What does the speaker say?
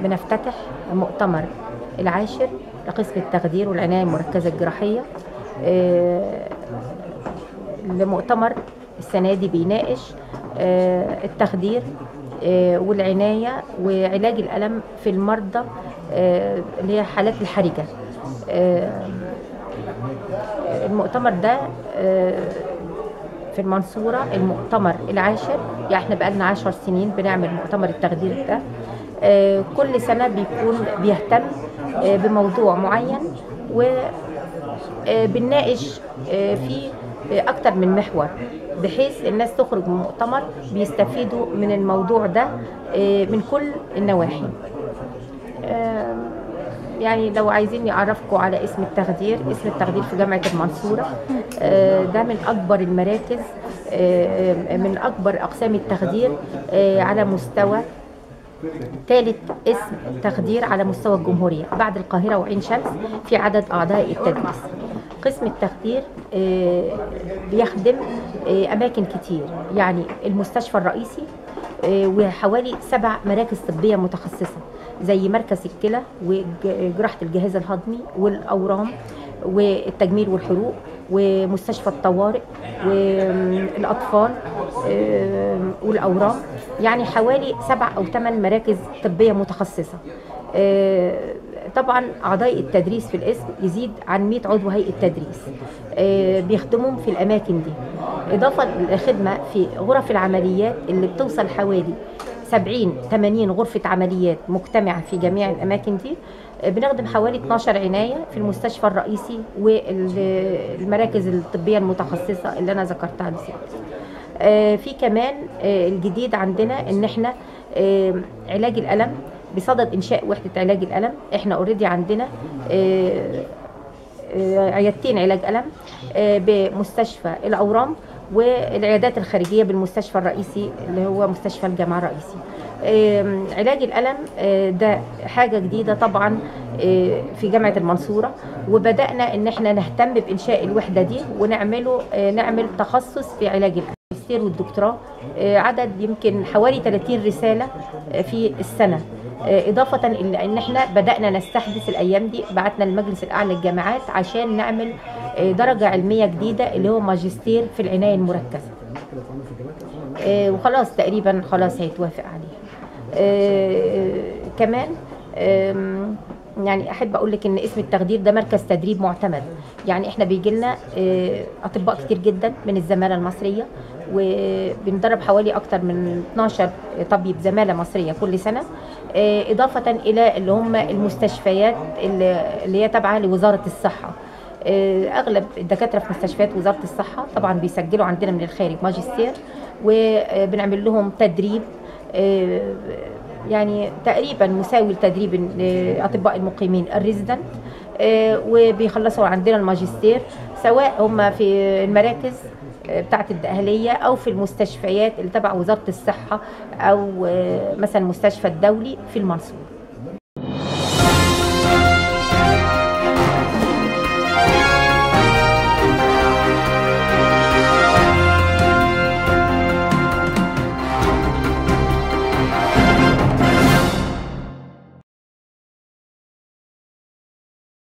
بنفتتح مؤتمر العاشر لقسم التخدير والعناية المركزة الجراحية آه، المؤتمر السنة دي بيناقش آه، التخدير آه، والعناية وعلاج الألم في المرضى آه، اللي هي حالات الحرجة آه، المؤتمر ده آه، في المنصورة المؤتمر العاشر يعني احنا بقالنا عشر سنين بنعمل مؤتمر التخدير ده آه، كل سنة بيكون بيهتم آه، بموضوع معين وبنناقش فيه آه، أكتر من محور بحيث الناس تخرج من المؤتمر بيستفيدوا من الموضوع ده آه، من كل النواحي آه، يعني لو عايزين يعرفكم على اسم التخدير اسم التخدير في جامعة المنصورة آه، ده من أكبر المراكز آه، من أكبر أقسام التخدير آه، على مستوى ثالث اسم تخدير على مستوى الجمهورية بعد القاهرة وعين شمس في عدد أعضاء التدريس قسم التخدير آه، بيخدم آه، أماكن كتير يعني المستشفى الرئيسي آه، وحوالي سبع مراكز طبية متخصصة زي مركز الكلى وجراحة الجهاز الهضمي والأورام والتجميل والحروق ومستشفى الطوارئ والأطفال آه، والأورام يعني حوالي سبع أو ثمان مراكز طبية متخصصة آه، طبعا أعضاء التدريس في الاسم يزيد عن 100 عضو هيئة تدريس آه، بيخدمهم في الأماكن دي إضافة للخدمة في غرف العمليات اللي بتوصل حوالي 70 80 غرفة عمليات مجتمعة في جميع الأماكن دي آه، بنخدم حوالي 12 عناية في المستشفى الرئيسي والمراكز الطبية المتخصصة اللي أنا ذكرتها لسيادتك آه، في كمان آه، الجديد عندنا ان احنا آه، علاج الالم بصدد انشاء وحده علاج الالم احنا اوريدي عندنا آه، آه، عيادتين علاج الم آه، بمستشفى الاورام والعيادات الخارجيه بالمستشفى الرئيسي اللي هو مستشفى الجامعه الرئيسي آم، علاج الالم آه، ده حاجه جديده طبعا آه، في جامعه المنصوره وبدانا ان احنا نهتم بانشاء الوحده دي ونعمله آه، نعمل تخصص في علاج الالم الماجستير والدكتوراه آه، عدد يمكن حوالي 30 رساله آه، في السنه آه، إضافة إلى إن إحنا بدأنا نستحدث الأيام دي بعتنا المجلس الأعلى للجامعات عشان نعمل آه، درجة علمية جديدة اللي هو ماجستير في العناية المركزة آه، وخلاص تقريبا خلاص هيتوافق عليها آه، كمان آم، يعني احب اقول لك ان اسم التخدير ده مركز تدريب معتمد يعني احنا بيجي لنا اطباء كتير جدا من الزماله المصريه وبندرب حوالي اكتر من 12 طبيب زماله مصريه كل سنه آه، اضافه الى اللي هم المستشفيات اللي اللي هي تابعه لوزاره الصحه آه، اغلب الدكاتره في مستشفيات وزاره الصحه طبعا بيسجلوا عندنا من الخارج ماجستير وبنعمل لهم تدريب آه، يعني تقريبا مساوي لتدريب الاطباء المقيمين الريزيدنت آه، وبيخلصوا عندنا الماجستير سواء هم في المراكز آه، بتاعه الدقهليه او في المستشفيات اللي تبع وزاره الصحه او آه، مثلا المستشفى الدولي في المنصوره